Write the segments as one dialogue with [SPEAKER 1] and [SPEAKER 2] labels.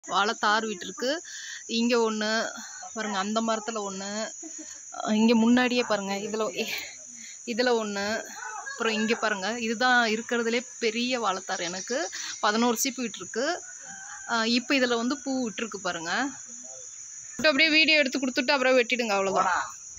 [SPEAKER 1] வாழைத்தார் விட்டுருக்கு இங்கே ஒன்று பாருங்க அந்த மரத்தில் ஒன்று இங்கே முன்னாடியே பாருங்க இதில் இதில் ஒன்று அப்புறம் இங்கே பாருங்க இதுதான் இருக்கிறதுலே பெரிய வாழைத்தார் எனக்கு பதினோரு சீப்பு விட்டுருக்கு இப்போ இதில் வந்து பூ விட்டுருக்கு பாருங்க விட்டு அப்படியே வீடியோ எடுத்து கொடுத்துட்டு அப்புறம் வெட்டிடுங்க அவ்வளோதான்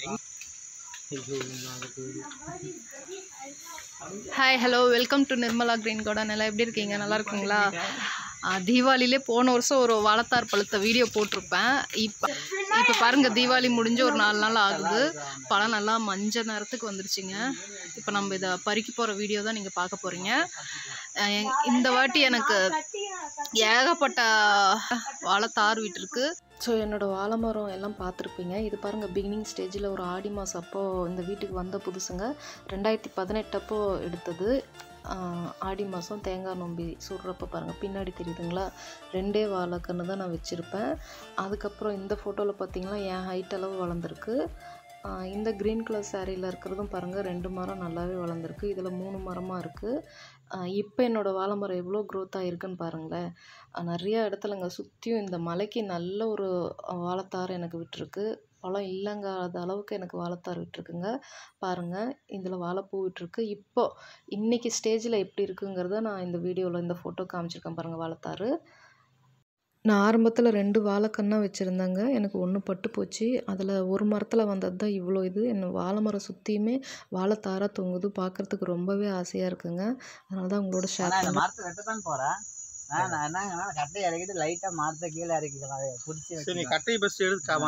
[SPEAKER 1] hi hello welcome to Nirmala green garden எல்லாம் எப்படி இருக்கீங்க நல்லா இருக்கீங்களா ஆ, தீபாவளியிலே போன வருஷம் ஒரு வாழைத்தார் பழுத்த வீடியோ போட்டிருப்பேன் இப்போ இப்போ பாருங்கள் தீபாவளி முடிஞ்சு ஒரு நாலு நாள் ஆகுது பழம் நல்லா மஞ்சள் நேரத்துக்கு வந்துருச்சுங்க இப்போ நம்ம இதை பறிக்க போகிற வீடியோ தான் நீங்கள் பார்க்க போகிறீங்க இந்த வாட்டி எனக்கு ஏகப்பட்ட வாழைத்தார் விட்டுருக்கு ஸோ என்னோடய வாழை மரம் எல்லாம் பார்த்துருப்பீங்க இது பாருங்கள் பிகினிங் ஸ்டேஜில் ஒரு ஆடி மாதம் அப்போது இந்த வீட்டுக்கு வந்த புதுசுங்க ரெண்டாயிரத்தி பதினெட்டப்போ எடுத்தது ஆஹ் ஆடி மாதம் தேங்காய் நொம்பி சுடுறப்ப பாருங்கள் பின்னாடி தெரியுதுங்களா ரெண்டே வாழைக்கன்று தான் நான் வச்சுருப்பேன் அதுக்கப்புறம் இந்த ஃபோட்டோவில் பார்த்தீங்கன்னா என் ஹைட் அளவு வளர்ந்துருக்கு ஆஹ் இந்த க்ரீன் கலர் சாரியில் இருக்கிறதும் பாருங்கள் ரெண்டு மரம் நல்லாவே வளர்ந்துருக்கு இதில் மூணு மரமாக இருக்குது இப்போ என்னோடய வாழை மரம் எவ்வளோ க்ரோத் ஆகிருக்குன்னு பாருங்களேன் ஆஹ் நிறைய இடத்துலங்க சுற்றியும் இந்த மலைக்கு நல்ல ஒரு ஆஹ் வாழைத்தார் எனக்கு விட்டுருக்கு பழம் இல்லைங்காத அளவுக்கு எனக்கு வாழைத்தார் விட்டுருக்குங்க பாருங்கள் இதில் வாழைப்பூ விட்டுருக்கு இப்போ இன்னைக்கு ஸ்டேஜில் எப்படி இருக்குங்கிறத நான் இந்த வீடியோவில் இந்த ஃபோட்டோ காமிச்சிருக்கேன் பாருங்கள் வாழைத்தார் நான் ஆரம்பத்தில் ரெண்டு வாழைக்கன்னா வச்சுருந்தேங்க எனக்கு ஒன்று பட்டு போச்சு அதில் ஒரு மரத்தில் வந்தது தான் இவ்வளோ இது என்ன வாழை மரம் சுற்றியுமே வாழைத்தாராக தொங்குது பார்க்குறதுக்கு ரொம்பவே ஆசையாக இருக்குங்க அதனால தான் உங்களோட ஷேர்
[SPEAKER 2] ஆனா இந்த
[SPEAKER 1] பண்ணேன்
[SPEAKER 2] மரத்தை வெட்டத்தான் போறேன் ஆனா நான் என்னங்கன்னா கட்டையை இறக்கிட்டு லைட்டா மரத்தை கீழே இறக்கிக்கலாம் பிடிச்சி
[SPEAKER 3] சரி நீ
[SPEAKER 2] வச்சு
[SPEAKER 3] கட்டை பஸ் எடுத்து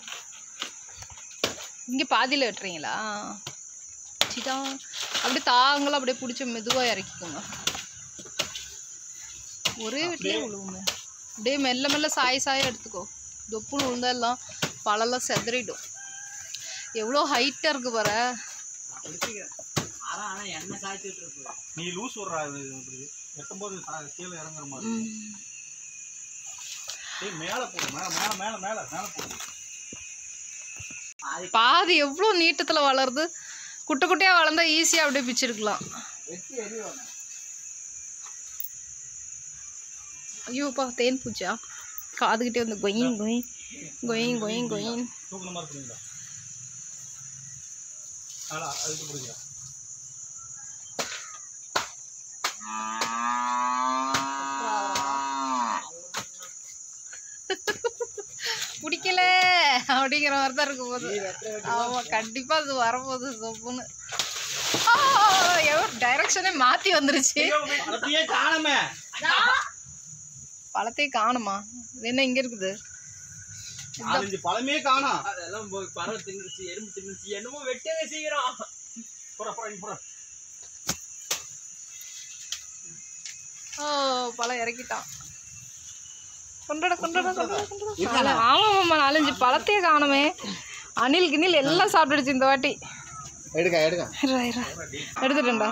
[SPEAKER 1] இங்கே பாதியில் வெட்டுறீங்களா சிடா அப்படியே தாங்களும் அப்படியே பிடிச்சி மெதுவாக இறக்கிக்கோங்க ஒரே வீட்டிலே விழுவுங்க அப்படியே மெல்ல மெல்ல சாய சாய எடுத்துக்கோ தொப்புன்னு விழுந்தா எல்லாம் பழம்லாம் செதறிடும் எவ்வளோ ஹைட்டாக இருக்கு பாரு
[SPEAKER 2] மரம் ஆனா எண்ணெய் சாய்ச்சிட்டு இருக்கு
[SPEAKER 3] நீ லூஸ் விட்றா இது இப்படி எட்டும்போது சா- கீழே இறங்குற மாதிரி
[SPEAKER 1] ம்.
[SPEAKER 3] ஏய் மேலே போடு மேலே மேலே மேலே மேலே மேலே போடு
[SPEAKER 1] பாதி எவ்வளோ நீட்டத்தில் வளருது குட்டை குட்டையாக வளர்ந்தா ஈஸியாக அப்படியே பிச்சிருக்கலாம்
[SPEAKER 2] வெட்டி எரிவாங்க
[SPEAKER 1] ஐயோப்பா தேன் பூச்சா காதுகிட்டே வந்து கொயின் கொயின் கொயின் கொயின் கொயின்
[SPEAKER 3] தூக்குன மாதிரி பண்ணுங்களா ஆளா அதுக்கு பிடிக்கல
[SPEAKER 1] பிடிக்கல அப்படிங்கிற மாதிரி தான் இருக்கும் போது ஆமாம் கண்டிப்பாக அது வரப்போகுது சொப்புன்னு டைரக்ஷனே மாற்றி வந்துருச்சு
[SPEAKER 3] பழத்தையே காணுமே
[SPEAKER 1] பழத்தையே காணுமா இது என்ன இங்கே இருக்குது
[SPEAKER 3] நாலஞ்சு பழமே காணோம்
[SPEAKER 4] அதெல்லாம் போய் பறவை தின்னுச்சு எறும்பு தின்னுச்சு என்னமோ வெட்டவே செய்கிறோம்
[SPEAKER 3] போடா போடா இங்க போடா
[SPEAKER 1] ஓ பழம் இறக்கிட்டான் கொண்டட கொண்டட கொண்டட கொண்டட ஆமாம் நாலஞ்சு பழத்தையே காணுமே அணில் கிணில் எல்லாம் சாப்பிட்டுடுச்சு இந்த வாட்டி
[SPEAKER 2] எடுக்க எடுக்க
[SPEAKER 1] இருடா, இருடா. எடுத்துட்டேன்டா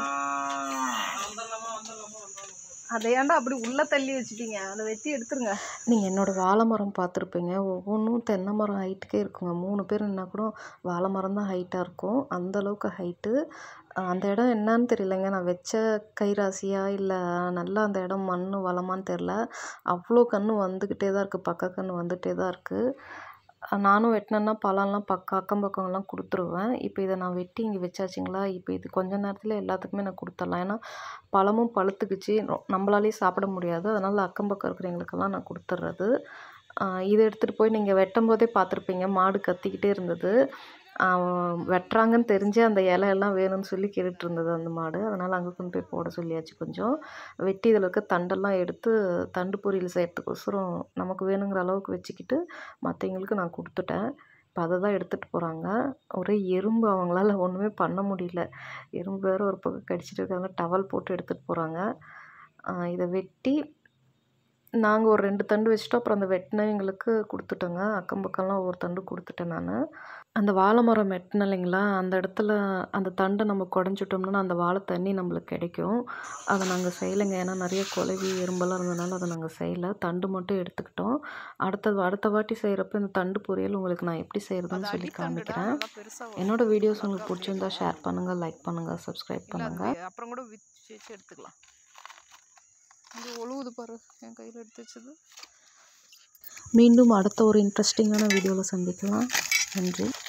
[SPEAKER 1] அதை ஏன்டா அப்படி உள்ளே தள்ளி வச்சுட்டீங்க அதை வெட்டி எடுத்துருங்க நீங்கள் என்னோடய வாழை மரம் பார்த்துருப்பீங்க ஒவ்வொன்றும் தென்னை மரம் ஹைட்டுக்கே இருக்குங்க மூணு பேர் நின்னா கூட வாழை மரம் தான் ஹைட்டாக இருக்கும் அந்த அளவுக்கு ஹைட்டு அந்த இடம் என்னன்னு தெரியலங்க நான் வச்ச கைராசியா இல்லை நல்லா அந்த இடம் மண் வளமான்னு தெரில அவ்வளோ கன்று வந்துக்கிட்டே தான் இருக்குது பக்க கன்று வந்துகிட்டே தான் இருக்குது நானும் வெட்டினேன்னா பழம்லாம் பக்கம் அக்கம் பக்கம்லாம் கொடுத்துருவேன் இப்போ இதை நான் வெட்டி இங்கே வச்சாச்சுங்களா இப்போ இது கொஞ்ச நேரத்தில் எல்லாத்துக்குமே நான் கொடுத்துர்லாம் ஏன்னா பழமும் பழுத்துக்குச்சு ரொ- நம்மளாலேயே சாப்பிட முடியாது அதனால் அக்கம் பக்கம் இருக்கிறவங்களுக்கெல்லாம் நான் கொடுத்துட்றது இதை எடுத்துகிட்டு போய் நீங்கள் வெட்டும் போதே பார்த்துருப்பீங்க மாடு கத்திக்கிட்டே இருந்தது ஆஹ் வெட்டுறாங்கன்னு தெரிஞ்சே அந்த இலை எல்லாம் வேணும்னு சொல்லி கேட்டுட்டு இருந்தது அந்த மாடு அதனால் அங்கே கொண்டு போய் போட சொல்லியாச்சு கொஞ்சம் வெட்டி இதில் இருக்க தண்டெல்லாம் எடுத்து தண்டு பொரியல் செய்கிறதுக்கோசரம் நமக்கு வேணுங்கிற அளவுக்கு வச்சுக்கிட்டு மற்றவங்களுக்கு நான் கொடுத்துட்டேன் இப்போ அதை தான் எடுத்துகிட்டு போகிறாங்க ஒரே எறும்பு அவங்களால ஒன்றுமே பண்ண முடியல எறும்பு வேறு ஒரு பக்கம் கடிச்சிட்டு இருக்காங்க டவல் போட்டு எடுத்துகிட்டு போகிறாங்க இதை வெட்டி நாங்கள் ஒரு ரெண்டு தண்டு வச்சுட்டோம் அப்புறம் அந்த வெட்டினவங்களுக்கு கொடுத்துட்டோங்க அக்கம் பக்கம்லாம் ஒவ்வொரு தண்டு கொடுத்துட்டேன் நான் அந்த வாழை மரம் வெட்டின இல்லைங்களா அந்த இடத்துல அந்த தண்டை நம்ம குடஞ்சிட்டோம்னா அந்த வாழை தண்ணி நம்மளுக்கு கிடைக்கும் அதை நாங்கள் செய்யலைங்க ஏன்னா நிறைய குலவி எறும்பெல்லாம் இருந்ததுனால அதை நாங்கள் செய்யலை தண்டு மட்டும் எடுத்துக்கிட்டோம் அடுத்தது அடுத்த வாட்டி செய்கிறப்ப இந்த தண்டு பொரியல் உங்களுக்கு நான் எப்படி செய்கிறதுன்னு சொல்லி காமிக்கிறேன் என்னோட வீடியோஸ் உங்களுக்கு பிடிச்சிருந்தா ஷேர் பண்ணுங்கள் லைக் பண்ணுங்கள் சப்ஸ்கிரைப் பண்ணுங்கள் அப்புறம் கூட விச்சு வச்சு எடுத்துக்கலாம் இது ஒழுகுது பாரு என் கையில் எடுத்து வச்சது மீண்டும் அடுத்த ஒரு இன்ட்ரெஸ்டிங்கான வீடியோவில் சந்திக்கலாம் நன்றி